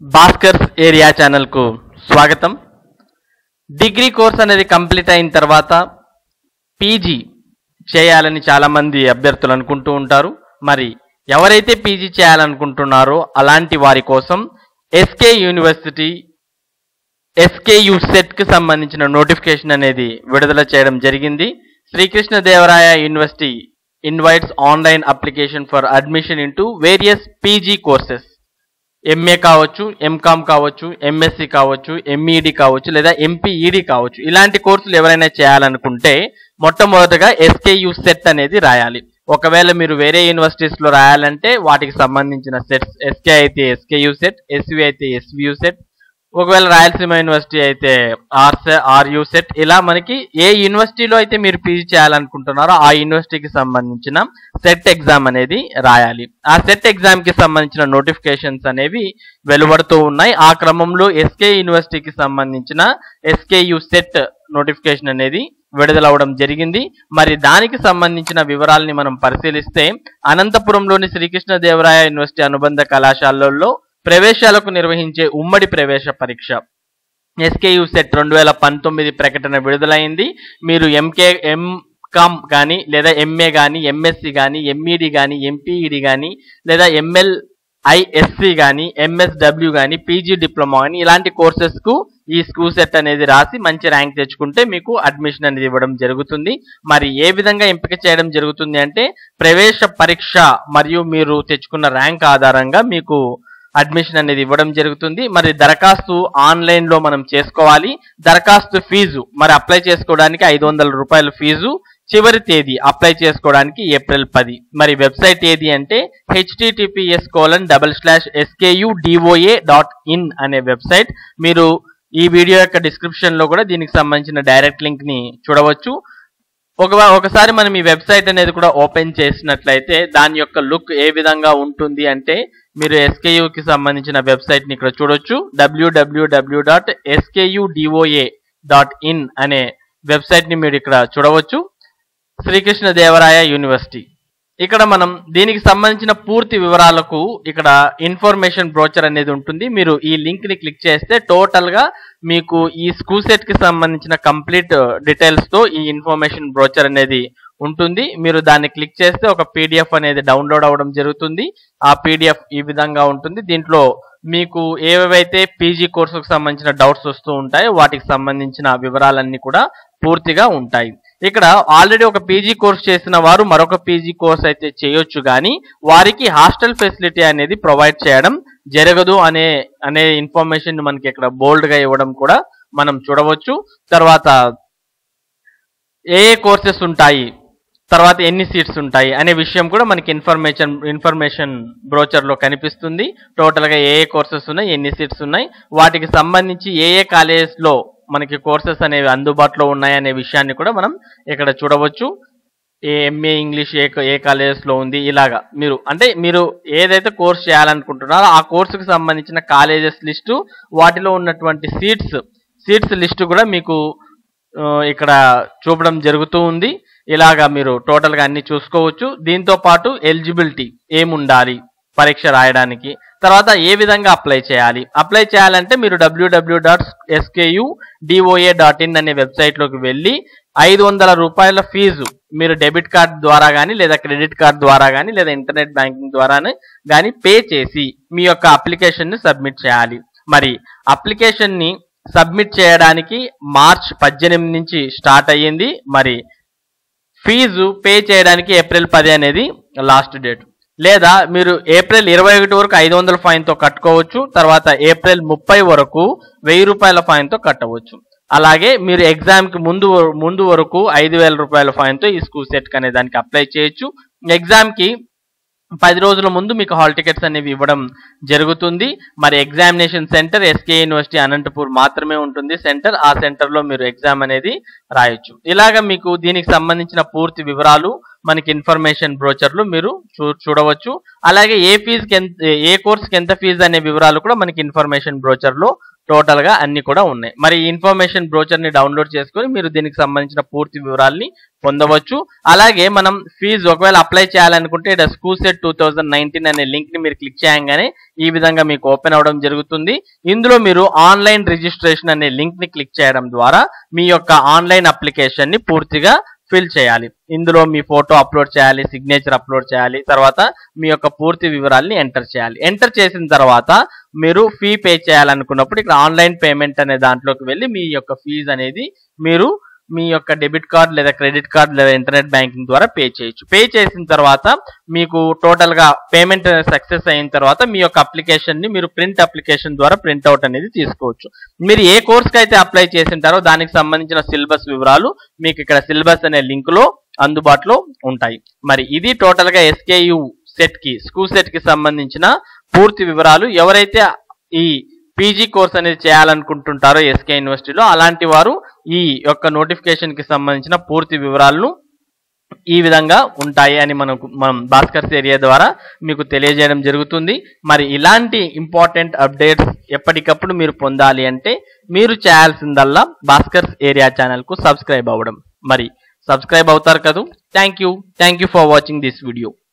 Bhaskar's area ఛానల్కు స్వాగతం degree course అనేది కంప్లీట్ అయిన తర్వాత పీజీ చేయాలని చాలామంది అభ్యర్థులు అనుకుంటూ ఉంటారు మరి ఎవరైతే పీజీ చేయాలనుకుంటున్నారో అలాంటి వారి కోసం ఎస్కే యూనివర్సిటీ ఎస్కేయు సెట్కి సంబంధించిన నోటిఫికేషన్ అనేది విడుదల చేయడం జరిగింది Srikrishnadevaraya university invites online application for admission into various PG courses MA కావచ్చు ఎంకామ్ కావచ్చు ఎంఎస్సి కావచ్చు ఎంఈడి కావచ్చు లేదా ఎంపీఈడి కావచ్చు ఇలాంటి కోర్సులు ఎవరైనా చేయాలనుకుంటే మొట్టమొదటగా ఎస్కేయు సెట్ అనేది రాయాలి ఒకవేళ మీరు వేరే యూనివర్సిటీస్ లో రాయాలంటే వాటికి సంబంధించిన సెట్స్ ఎస్కే అయితే ఎస్కేయు సెట్ ఎస్వి అయితే ఎస్వియు సెట్ ఒకవేళ రాయలసీమ యూనివర్సిటీ అయితే ఆర్ ఆర్యు సెట్ ఇలా మనకి ఏ యూనివర్సిటీలో అయితే మీరు పీజీ చేయాలనుకుంటున్నారో ఆ యూనివర్సిటీకి సంబంధించిన సెట్ ఎగ్జామ్ అనేది రాయాలి ఆ సెట్ ఎగ్జామ్ కి సంబంధించిన నోటిఫికేషన్స్ అనేవి వెలువడుతూ ఉన్నాయి ఆ క్రమంలో ఎస్కే యూనివర్సిటీకి సంబంధించిన ఎస్కేయు సెట్ నోటిఫికేషన్ అనేది విడుదలవడం జరిగింది మరి దానికి సంబంధించిన వివరాలని మనం పరిశీలిస్తే అనంతపురంలోని శ్రీకృష్ణదేవరాయ యూనివర్సిటీ అనుబంధ కళాశాలల్లో ప్రవేశాలకు నిర్వహించే ఉమ్మడి ప్రవేశ పరీక్ష ఎస్కేయు సెట్ రెండు వేల పంతొమ్మిది ప్రకటన విడుదలైంది మీరు ఎంకే ఎంకామ్ కానీ లేదా ఎంఏ కానీ ఎంఎస్సి కానీ ఎంఈడి కానీ ఎంపీఈడి కానీ లేదా ఎంఎల్ ఐఎస్సి కానీ ఎంఎస్డబ్ల్యూ కానీ పీజీ డిప్లొమా కానీ ఇలాంటి కోర్సెస్కు ఈ స్కూ సెట్ అనేది రాసి మంచి ర్యాంక్ తెచ్చుకుంటే మీకు అడ్మిషన్ అనేది ఇవ్వడం జరుగుతుంది మరి ఏ విధంగా ఎంపిక చేయడం జరుగుతుంది అంటే ప్రవేశ పరీక్ష మరియు మీరు తెచ్చుకున్న ర్యాంక్ ఆధారంగా మీకు అడ్మిషన్ అనేది ఇవ్వడం జరుగుతుంది మరి దరఖాస్తు ఆన్లైన్ లో మనం చేసుకోవాలి దరఖాస్తు ఫీజు మరి అప్లై చేసుకోవడానికి ఐదు వందల రూపాయల ఫీజు చివరి తేదీ అప్లై చేసుకోవడానికి ఏప్రిల్ పది మరి వెబ్సైట్ ఏది అంటే HTTPS colon double slash SKU DOA dot in అనే వెబ్సైట్ మీరు ఈ వీడియో యొక్క డిస్క్రిప్షన్ లో కూడా దీనికి సంబంధించిన డైరెక్ట్ లింక్ ని చూడవచ్చు ఒక ఒకసారి మనం ఈ వెబ్సైట్ అనేది కూడా ఓపెన్ చేసినట్లయితే దాని యొక్క లుక్ ఏ విధంగా ఉంటుంది అంటే మీరు SKU కి సంబంధించిన వెబ్సైట్ ని ఇక్కడ చూడొచ్చు WWW dot SKUDOA dot in అనే వెబ్సైట్ ని మీరు ఇక్కడ చూడవచ్చు శ్రీకృష్ణదేవరాయ యూనివర్సిటీ ఇక్కడ మనం దీనికి సంబంధించిన పూర్తి వివరాలకు ఇక్కడ ఇన్ఫర్మేషన్ బ్రోచర్ అనేది ఉంటుంది మీరు ఈ లింక్ ని క్లిక్ చేస్తే టోటల్ గా మీకు ఈ స్కూ సెట్ కి సంబంధించిన కంప్లీట్ డీటెయిల్స్ తో ఈ ఇన్ఫర్మేషన్ బ్రోచర్ అనేది ఉంటుంది మీరు దాన్ని క్లిక్ చేస్తే ఒక పీడిఎఫ్ అనేది డౌన్లోడ్ అవ్వడం జరుగుతుంది ఆ పీడిఎఫ్ ఈ విధంగా ఉంటుంది దీంట్లో మీకు ఏవేవైతే పీజీ కోర్సుకు సంబంధించిన డౌట్స్ వస్తూ ఉంటాయో వాటికి సంబంధించిన వివరాలన్నీ కూడా పూర్తిగా ఉంటాయి ఇక్కడ ఆల్రెడీ ఒక పీజీ కోర్స్ చేసిన వారు మరొక పీజీ కోర్స్ అయితే చేయొచ్చు కానీ వారికి హాస్టల్ ఫెసిలిటీ అనేది ప్రొవైడ్ చేయడం జరగదు అనే అనే ఇన్ఫర్మేషన్ మనకి ఇక్కడ బోల్డ్ గా ఇవ్వడం కూడా మనం చూడవచ్చు తర్వాత ఏ ఏ కోర్సెస్ ఉంటాయి తర్వాత ఎన్ని సీట్స్ ఉంటాయి అనే విషయం కూడా మనకి ఇన్ఫర్మేషన్ ఇన్ఫర్మేషన్ బ్రోచర్ లో కనిపిస్తుంది టోటల్ గా ఏ ఏ కోర్సెస్ ఉన్నాయి ఎన్ని సీట్స్ ఉన్నాయి వాటికి సంబంధించి ఏ ఏ కాలేజెస్ లో మనకి కోర్సెస్ అనేవి అందుబాటులో ఉన్నాయి అనే విషయాన్ని కూడా మనం ఇక్కడ చూడవచ్చు ఏ ఎంఏ ఇంగ్లీష్ ఏ ఏ కాలేజెస్ లో ఉంది ఇలాగా మీరు అంటే మీరు ఏదైతే కోర్స్ చేయాలనుకుంటున్నారో ఆ కోర్సుకు సంబంధించిన కాలేజెస్ లిస్టు వాటిలో ఉన్నటువంటి సీట్స్ సీట్స్ లిస్టు కూడా మీకు ఆ, ఇక్కడ చూపడం జరుగుతూ ఉంది ఇలాగా మీరు టోటల్ గా అన్ని చూసుకోవచ్చు దీంతో పాటు ఎలిజిబిలిటీ ఏముండాలి పరీక్ష రాయడానికి తర్వాత ఏ విధంగా అప్లై చేయాలి అప్లై చేయాలంటే మీరు WW dot SKU DOA dot in అనే వెబ్సైట్ లోకి వెళ్ళి ఐదు వందల రూపాయల ఫీజు మీరు డెబిట్ కార్డ్ ద్వారా కానీ లేదా క్రెడిట్ కార్డ్ ద్వారా కానీ లేదా ఇంటర్నెట్ బ్యాంకింగ్ ద్వారా కానీ పే చేసి మీ యొక్క అప్లికేషన్ ని సబ్మిట్ చేయాలి మరి అప్లికేషన్ ని సబ్మిట్ చేయడానికి మార్చ్ పద్దెనిమిది నుంచి స్టార్ట్ అయ్యింది మరి ఫీజు పే చేయడానికి ఏప్రిల్ పది అనేది లాస్ట్ డేట్ లేదా మీరు ఏప్రిల్ ఇరవై ఒకటి వరకు ఐదు వందల ఫైన్ తో కట్టుకోవచ్చు తర్వాత ఏప్రిల్ ముప్పై వరకు వెయ్యి రూపాయల ఫైన్ తో కట్టవచ్చు అలాగే మీరు ఎగ్జామ్ కి ముందు ముందు వరకు ఐదు వేల రూపాయల ఫైన్ తో ఈ స్కూల్ సెట్ అనే దానికి అప్లై చేయొచ్చు ఎగ్జామ్ కి పది రోజుల ముందు మీకు హాల్ టికెట్స్ అనేవి ఇవ్వడం జరుగుతుంది మరి examination centre SK university Anantapur మాత్రమే ఉంటుంది సెంటర్ ఆ సెంటర్ లో మీరు ఎగ్జామ్ అనేది రాయొచ్చు ఇలాగ మీకు దీనికి సంబంధించిన పూర్తి వివరాలు మనకి ఇన్ఫర్మేషన్ బ్రోచర్లు మీరు చూ చూడవచ్చు అలాగే ఏ ఫీజుకి ఎంత ఏ కోర్స్కి ఎంత ఫీజు అనే వివరాలు కూడా మనకి ఇన్ఫర్మేషన్ బ్రోచర్ లో టోటల్ గా అన్ని కూడా ఉన్నాయి మరి ఈ ఇన్ఫర్మేషన్ బ్రోచర్ ని డౌన్లోడ్ చేసుకొని మీరు దీనికి సంబంధించిన పూర్తి వివరాల్ని పొందవచ్చు అలాగే మనం ఫీజు ఒకవేళ అప్లై చేయాలనుకుంటే ఇక్కడ స్కూసెట్ టూ థౌజండ్ నైన్టీన్ అనే లింక్ ని మీరు క్లిక్ చేయగానే ఈ విధంగా మీకు ఓపెన్ అవడం జరుగుతుంది ఇందులో మీరు ఆన్లైన్ రిజిస్ట్రేషన్ అనే లింక్ ని క్లిక్ చేయడం ద్వారా మీ యొక్క ఆన్లైన్ అప్లికేషన్ ని పూర్తిగా ఫిల్ చేయాలి ఇందులో మీ ఫోటో అప్లోడ్ చేయాలి సిగ్నేచర్ అప్లోడ్ చేయాలి తర్వాత మీ యొక్క పూర్తి వివరాల్ని ఎంటర్ చేయాలి ఎంటర్ చేసిన తర్వాత మీరు ఫీ పే చేయాలనుకున్నప్పుడు ఇక్కడ ఆన్లైన్ పేమెంట్ అనే దాంట్లోకి వెళ్ళి మీ యొక్క ఫీజు అనేది మీరు మీ యొక్క డెబిట్ కార్డ్ లేదా క్రెడిట్ కార్డ్ లేదా ఇంటర్నెట్ బ్యాంకింగ్ ద్వారా పే చేయొచ్చు పే చేసిన తర్వాత మీకు టోటల్ గా పేమెంట్ సక్సెస్ అయిన తర్వాత మీ యొక్క అప్లికేషన్ ని మీరు ప్రింట్ అప్లికేషన్ ద్వారా ప్రింట్ అవుట్ అనేది తీసుకోవచ్చు మీరు ఏ కోర్స్ కి అయితే అప్లై చేసింటారో దానికి సంబంధించిన సిలబస్ వివరాలు మీకు ఇక్కడ సిలబస్ అనే లింక్ లో అందుబాటులో ఉంటాయి మరి ఇది టోటల్ గా ఎస్కేయు సెట్ కి స్కూల్ సెట్ కి సంబంధించిన పూర్తి వివరాలు ఎవరైతే ఈ పీజీ కోర్స్ అనేది చేయాలనుకుంటుంటారో ఎస్కే యూనివర్సిటీలో అలాంటి వారు ఈ యొక్క నోటిఫికేషన్ కి సంబంధించిన పూర్తి వివరాలను ఈ విధంగా ఉంటాయి అని మనకు మనం భాస్కర్స్ ఏరియా ద్వారా మీకు తెలియజేయడం జరుగుతుంది మరి ఇలాంటి ఇంపార్టెంట్ అప్డేట్స్ ఎప్పటికప్పుడు మీరు పొందాలి అంటే మీరు చేయాల్సిందల్లా భాస్కర్స్ ఏరియా ఛానల్ కు సబ్స్క్రైబ్ అవ్వడం మరి సబ్స్క్రైబ్ అవుతారు కదా thank you thank you for watching this video